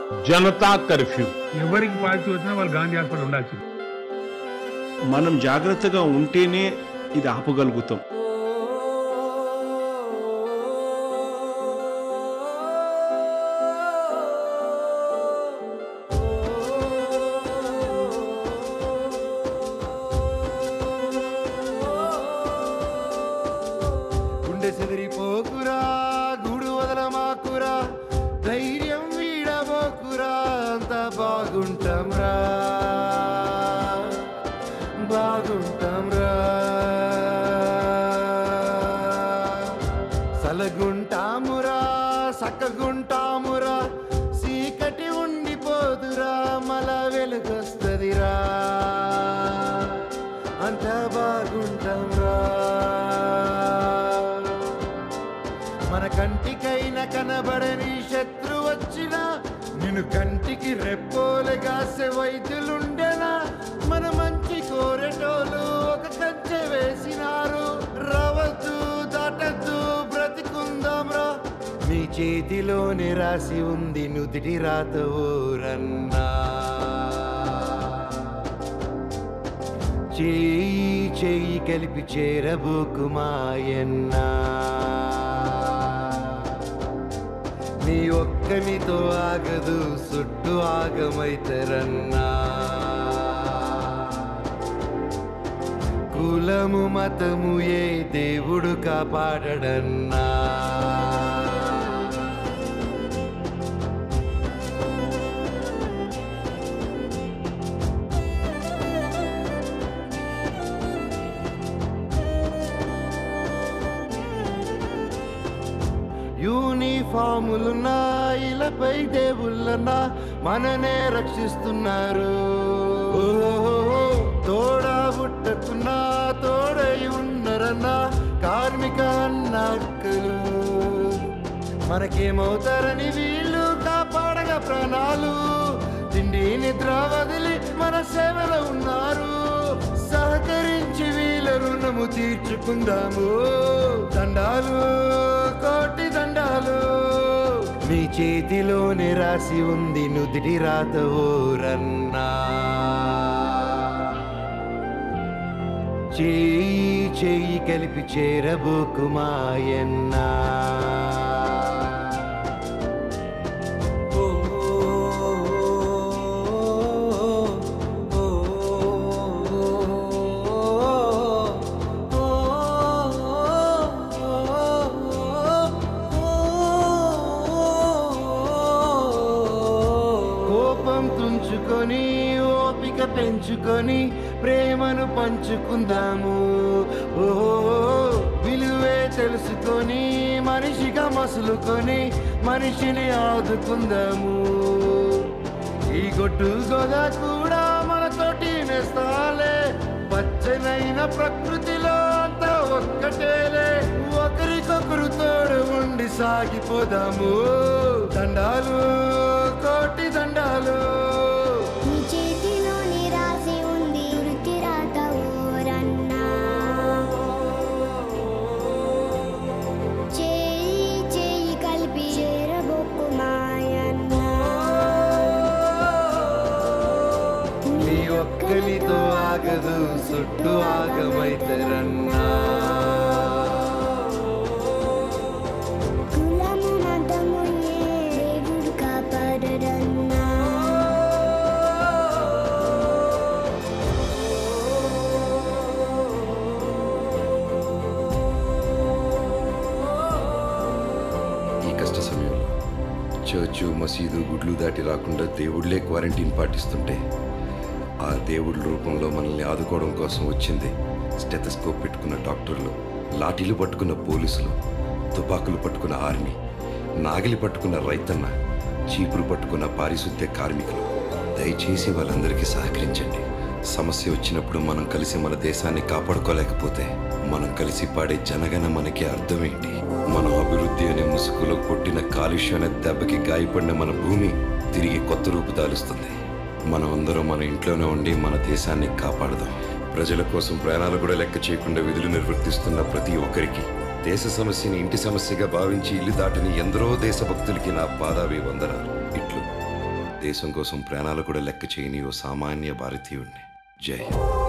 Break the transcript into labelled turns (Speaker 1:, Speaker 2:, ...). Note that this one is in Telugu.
Speaker 1: जनता कर्फ्यू
Speaker 2: ఎవరికి పాజిటివ్ వచ్చినా వాళ్ళు గాంధీ హాస్పిటల్ ఉండాల్సింది
Speaker 3: మనం జాగ్రత్తగా ఉంటేనే ఇది ఆపగలుగుతాం
Speaker 4: గుండె చెదిరిపోకురా గూడు వదలమాకురా ధైర్యం వీడబోకురా అంత బాగుంటాంరా బాగుంటాంరా సలగుంటామురా సక్కగుంటామురా చీకటి ఉండిపోదురా మల వెలుగొస్తదిరా అంత బాగుంటాంరా మన కంటికైన కనబడని శత్రు వచ్చినా నిన్ను కంటికి రెప్పోలుగాసే వైద్యులుండెనా మన మంచి కోరెటోలు ఒక కంచె వేసినారు రవద్దు దాటద్దు బ్రతికుందాం రా నీ చేతిలోనే రాసి ఉంది నుదిటి రాత ఊరన్నా చేయి చేయి కలిపి చేరబోకు మాయన్నా నీ ఒక్కనితో ఆగదు సుట్టు ఆగమైతరన్నా కులము మతము ఏ దేవుడు కాపాడడన్నా యూనిఫాములున్నా ఇలపై దేవుళ్ళన్నా మననే రక్షిస్తున్నారు ఓహో, తోడా బుట్టకున్నా తోడై ఉన్నరన్నా కార్మిక అన్నక్కలు మనకేమవుతారని వీళ్ళు కాపాడగా ప్రాణాలు తిండి నిద్ర వదిలి మన సేవలో ఉన్నారు సహకరించి వీళ్ళ రుణము తీర్చుకుందాము దండాలు కోటి దండాలు నీ చేతిలోనే రాసి ఉంది నుదిటి రాత ఓరన్నా చేయి చేయి కలిపి చేరబోకు మాయన్నా కోపం తుంచుకొని ఓపిక పెంచుకొని ప్రేమను పంచుకుందాము ఓహో విలువే తెలుసుకొని మనిషిగా మసులుకొని మనిషిని ఆదుకుందాము ఈ గొడ్డు గోద కూడా మనతోటి నేస్తాలే పచ్చనైన ప్రకృతిలో అంతా ఒక్కటేలే ఒకరికొకరు తోడు ఉండి సాగిపోదాము దండాలు కోటి దండాలు
Speaker 5: నీ చేతిలోని రాసి ఉంది వృత్తి రాత ఓరన్నా చేయి చేయి కలిపి చేరబొక్కు మాయన్నా
Speaker 4: నీ ఒక్కరితో ఆగదు చుట్టూ ఆగమైతరన్నా
Speaker 5: కులము మతము ఏ దేవుడు కాపాడరన్నా
Speaker 6: ఈ కష్ట సమయంలో చర్చు మసీదు గుడ్లు దాటి రాకుండా దేవుళ్లే క్వారంటైన్ పాటిస్తుంటే ఆ దేవుడి రూపంలో మనల్ని ఆదుకోవడం కోసం వచ్చింది స్టెథస్కోప్ పెట్టుకున్న డాక్టర్లు లాఠీలు పట్టుకున్న పోలీసులు తుపాకులు పట్టుకున్న ఆర్మీ నాగిలి పట్టుకున్న రైతన్న చీపురు పట్టుకున్న పారిశుద్ధ్య కార్మికులు దయచేసి వాళ్ళందరికీ సహకరించండి సమస్య వచ్చినప్పుడు మనం కలిసి మన దేశాన్ని కాపాడుకోలేకపోతే మనం కలిసి పాడే జనగణ మనకి అర్థమేంటి మనం అభివృద్ధి అనే ముసుగులో కొట్టిన కాలుష్యం అనే దెబ్బకి గాయపడిన మన భూమి తిరిగి కొత్త రూపు దాలుస్తుంది మనం అందరం మన ఇంట్లోనే ఉండి మన దేశాన్ని కాపాడదాం ప్రజల కోసం ప్రాణాలు కూడా లెక్క చేయకుండా విధులు నిర్వర్తిస్తున్న ప్రతి ఒక్కరికి దేశ సమస్యని ఇంటి సమస్యగా భావించి ఇల్లు దాటిని ఎందరో దేశభక్తులకి నా పాదావి వందనాలు ఇట్లు దేశం కోసం ప్రాణాలు కూడా లెక్క చేయని ఓ సామాన్య భారతీయుడిని జై హింద్